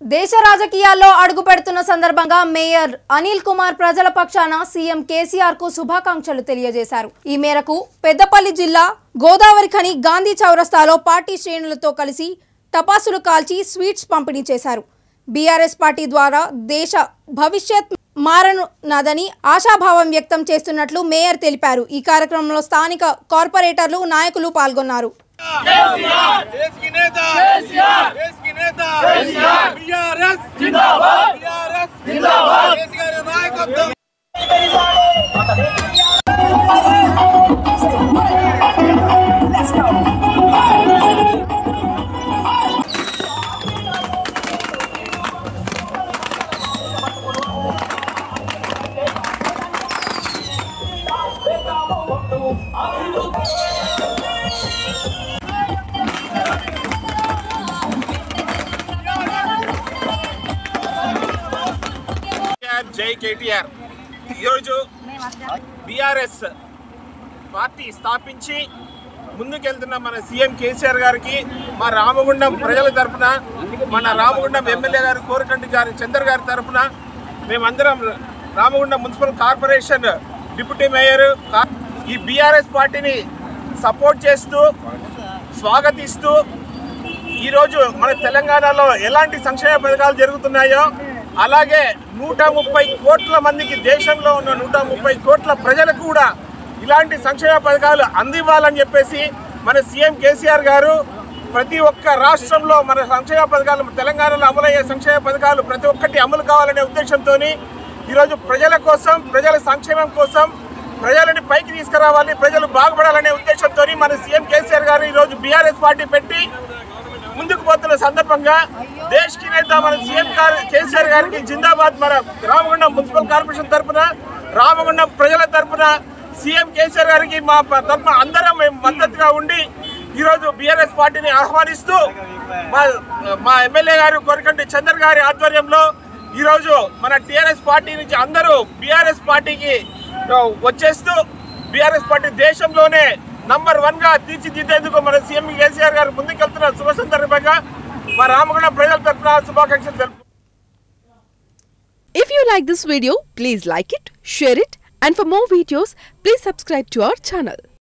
దేశ రాజకీయాల్లో అడుగు పెడుతున్న సందర్భంగా మేయర్ అనిల్ కుమార్ ప్రజల పక్షాన సీఎం కేసీఆర్ కు శుభాకాంక్షలు తెలియజేశారు ఈ మేరకు పెద్దపల్లి జిల్లా గోదావరి ఖని గాంధీ చౌరస్తాలో పార్టీ శ్రేణులతో కలిసి టపాసులు కాల్చి స్వీట్స్ పంపిణీ చేశారు బీఆర్ఎస్ పార్టీ ద్వారా దేశ భవిష్యత్ మారనున్నదని ఆశాభావం వ్యక్తం చేస్తున్నట్లు మేయర్ తెలిపారు ఈ కార్యక్రమంలో స్థానిక కార్పొరేటర్లు నాయకులు పాల్గొన్నారు देश की नेता देश की नेता बीआरएस जिंदाबाद बीआरएस जिंदाबाद केसीआर नायकत्व కేటీఆర్ జై కేటీఆర్ ఈరోజు బీఆర్ఎస్ పార్టీ స్థాపించి ముందుకెళ్తున్న మన సీఎం కేసీఆర్ గారికి మా రామగుండం ప్రజల తరపున మన రామగుండం ఎమ్మెల్యే గారు కోరకంటి గారి చంద్ర గారి తరపున మేమందరం Ramagundam municipal corporation deputy mayor కా- ఈ బీఆర్ఎస్ పార్టీని సపోర్ట్ చేస్తూ స్వాగతిస్తూ ఈరోజు మన తెలంగాణలో ఎలాంటి సంక్షేమ పథకాలు జరుగుతున్నాయో అలాగే నూట ముప్పై కోట్ల మందికి దేశంలో ఉన్న నూట ముప్పై కోట్ల ప్రజలకు కూడా ఇలాంటి సంక్షేమ పథకాలు అందివ్వాలని చెప్పేసి మన సీఎం కేసీఆర్ గారు ప్రతి ఒక్క రాష్ట్రంలో మన సంక్షేమ పథకాలు తెలంగాణలో అమలయ్యే సంక్షేమ పథకాలు ప్రతి ఒక్కటి అమలు కావాలనే ఉద్దేశంతో ఈరోజు ప్రజల కోసం ప్రజల సంక్షేమం కోసం ప్రజలని పైకి తీసుకురావాలి ప్రజలు బాగుపడాలనే ఉద్దేశంతో మన సీఎం కేసీఆర్ గారు ఈరోజు బీఆర్ఎస్ పార్టీ పెట్టి ముందుకు పోతున్న సందర్భంగా దేశ్ కి నేత మన సీఎం గారు కేసీఆర్ గారికి జిందాబాద్ మన రామగుండం మున్సిపల్ కార్పొరేషన్ తరపున రామగుండం ప్రజల తరపున సీఎం కేసీఆర్ గారికి మా ప- తరపున అందరం మేము మద్దతుగా ఉండి ఈరోజు బీఆర్ఎస్ పార్టీని ఆహ్వానిస్తూ మా మా ఎమ్మెల్యే గారు కొరకంటి చంద్ర గారి ఆధ్వర్యంలో ఈరోజు మన టిఆర్ఎస్ పార్టీ నుంచి అందరూ బీఆర్ఎస్ పార్టీకి ఆ, వచ్చేస్తూ బీఆర్ఎస్ పార్టీ దేశంలోనే నంబర్ వన్ గా తీర్చిదిద్దేందుకు మన సీఎం కేసీఆర్ గారు ముందుకెళ్తున్న శుభ సందర్భంగా మా రామగుండం ప్రజల తరఫున శుభాకాంక్షలు తెలుపు If you like this video, please like it, share it, and for more videos, please subscribe to our channel.